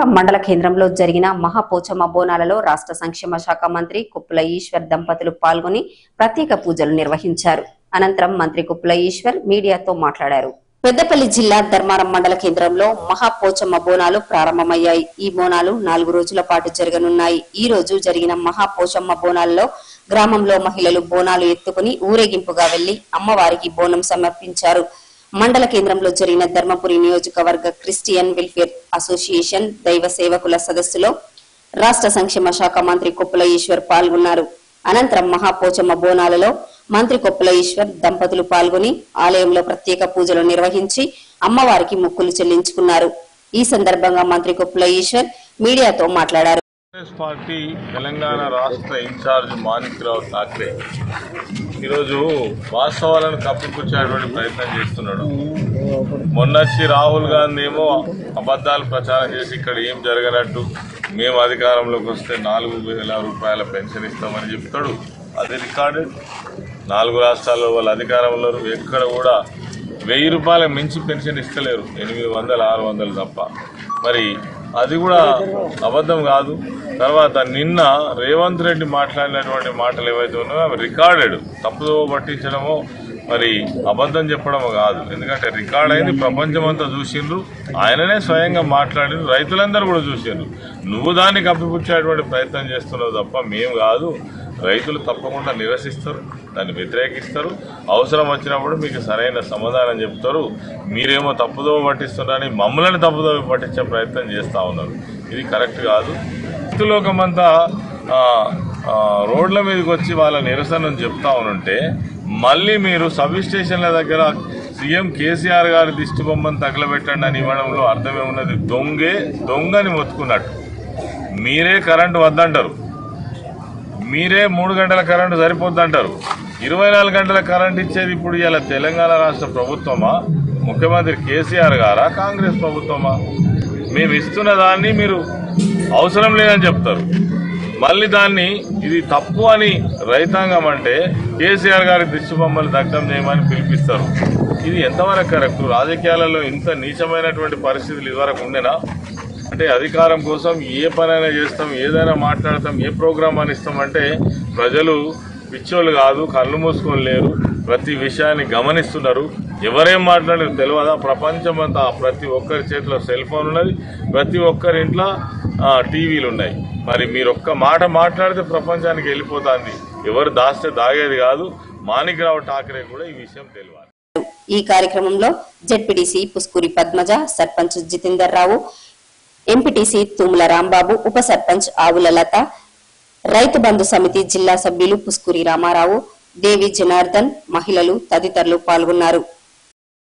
ధర్మారం మండల కేంద్రంలో జరిగిన మహాపోచమ్మ బోనాలలో రాష్ట్ర సంక్షేమ శాఖ మంత్రి కుప్పుల ఈశ్వర్ దంపతులు పాల్గొని ప్రత్యేక పూజలు నిర్వహించారు అనంతరం మంత్రి కుప్పుల ఈశ్వర్ మీడియాతో మాట్లాడారు పెద్దపల్లి జిల్లా ధర్మారం మండల కేంద్రంలో మహాపోచమ్మ బోనాలు ప్రారంభమయ్యాయి ఈ బోనాలు నాలుగు రోజుల పాటు జరగనున్నాయి ఈ రోజు జరిగిన మహాపోచమ్మ బోనాల్లో గ్రామంలో మహిళలు బోనాలు ఎత్తుకుని ఊరేగింపుగా వెళ్లి అమ్మవారికి బోనం సమర్పించారు మండల కేంద్రంలో జరిగిన ధర్మపురి నియోజకవర్గ క్రిస్టియన్ వెల్ఫేర్ అసోసియేషన్ దైవ సేవకుల సదస్సులో రాష్ట్ర సంక్షేమ శాఖ మంత్రి కొప్పుల ఈశ్వర్ పాల్గొన్నారు అనంతరం మహాపోచమ్మ బోనాలలో మంత్రి కొప్పుల ఈశ్వర్ దంపతులు పాల్గొని ఆలయంలో ప్రత్యేక పూజలు నిర్వహించి అమ్మవారికి మొక్కులు చెల్లించుకున్నారు ఈ సందర్భంగా మంత్రి కొప్పుల ఈశ్వర్ మీడియాతో మాట్లాడారు కాంగ్రెస్ పార్టీ తెలంగాణ రాష్ట్ర ఇన్ఛార్జ్ మాణిక్రావు ఠాక్రే ఈరోజు వాస్తవాలను కప్పిపుచ్చేటువంటి ప్రయత్నం చేస్తున్నాడు మొన్నొచ్చి రాహుల్ గాంధీ ఏమో అబద్ధాలు ప్రచారం చేసి ఇక్కడ ఏం జరగనట్టు మేము అధికారంలోకి వస్తే నాలుగు వేల రూపాయల పెన్షన్ ఇస్తామని చెప్తాడు అది రికార్డెడ్ నాలుగు రాష్ట్రాల్లో వాళ్ళ అధికారంలో ఎక్కడ కూడా వెయ్యి రూపాయల మించి పెన్షన్ ఇస్తలేరు ఎనిమిది వందలు ఆరు వందలు తప్ప మరి అది కూడా అబద్ధం కాదు తర్వాత నిన్న రేవంత్ రెడ్డి మాట్లాడినటువంటి మాటలు ఏవైతే ఉన్నాయో అవి రికార్డెడ్ తప్పుదో పట్టించడమో మరి అబద్ధం చెప్పడమో కాదు ఎందుకంటే రికార్డ్ అయింది ప్రపంచమంతా చూసిండ్రు ఆయననే స్వయంగా మాట్లాడిండ్రు రైతులందరూ కూడా చూసిండ్రు నువ్వు దాన్ని కప్పిపుచ్చేటువంటి ప్రయత్నం చేస్తున్నావు తప్ప మేము కాదు రైతులు తప్పకుండా నిరసిస్తారు దాన్ని వ్యతిరేకిస్తారు అవసరం వచ్చినప్పుడు మీకు సరైన సమాధానం చెప్తారు మీరేమో తప్పుదో పట్టిస్తున్నారని మమ్మల్ని తప్పుదో పట్టించే ప్రయత్నం చేస్తూ ఉన్నారు ఇది కరెక్ట్ కాదు రైతులోకమంతా ఆ, ఆ, రోడ్ల మీదకి వచ్చి వాళ్ళ నిరసనను చెప్తా ఉంటే మళ్ళీ మీరు సబ్ స్టేషన్ల దగ్గర సీఎం కేసీఆర్ గారి దిష్టి బొమ్మను తగలబెట్టండి అని ఇవ్వడంలో అర్థమేమున్నది దొంగే దొంగని మొత్తుకున్నట్టు మీరే కరెంటు వద్దంటారు మీరే మూడు గంటల కరెంటు సరిపోద్దంటారు ఇరవై నాలుగు గంటల కరెంట్ ఇచ్చేది ఇప్పుడు ఇలా తెలంగాణ రాష్ట్ర ప్రభుత్వమా ముఖ్యమంత్రి కేసీఆర్ గారా కాంగ్రెస్ ప్రభుత్వమా మేము ఇస్తున్న దాన్ని మీరు అవసరం లేదని చెప్తారు మళ్ళీ దాన్ని ఇది తప్పు అని రైతాంగం అంటే కేసీఆర్ గారి దిష్టి బొమ్మలు దగ్ధం చేయమని పిలిపిస్తారు ఇది ఎంతవరకు కరెక్ట్ రాజకీయాలలో ఇంత నీచమైనటువంటి పరిస్థితులు ఇదివరకు ఉండేనా అంటే అధికారం కోసం ఏ పనైనా చేస్తాం ఏదైనా మాట్లాడతాం ఏ ప్రోగ్రామ్ అని ఇస్తామంటే ప్రజలు పిచ్చోళ్ళు కాదు కళ్ళు మూసుకొని లేరు ప్రతి విషయాన్ని గమనిస్తున్నారు ఎవరేం మాట్లాడారు తెలియదా ప్రపంచం అంతా ప్రతి ఒక్కరి చేతిలో సెల్ ఫోన్ ఉన్నది ప్రతి ఒక్కరి ఇంట్లో ఆ, టీవీలు ఉన్నాయి మరి మీరు ఒక్క మాట మాట్లాడితే ప్రపంచానికి వెళ్ళిపోతుంది ఎవరు దాస్తే దాగేది కాదు మాణిక్రావు ఠాకరే కూడా ఈ విషయం తెలియాలి ఈ కార్యక్రమంలో జెడ్పీటీసీ పుస్కూరి పద్మజ సర్పంచ్ జితేందర్ రావు ఎంపీటీసీ తుముల రాంబాబు ఉప సర్పంచ్ ఆవుల లత రైతు బంధు సమితి జిల్లా సభ్యులు పుస్కూరి రామారావు దేవి జనార్దన్ మహిళలు తదితరులు పాల్గొన్నారు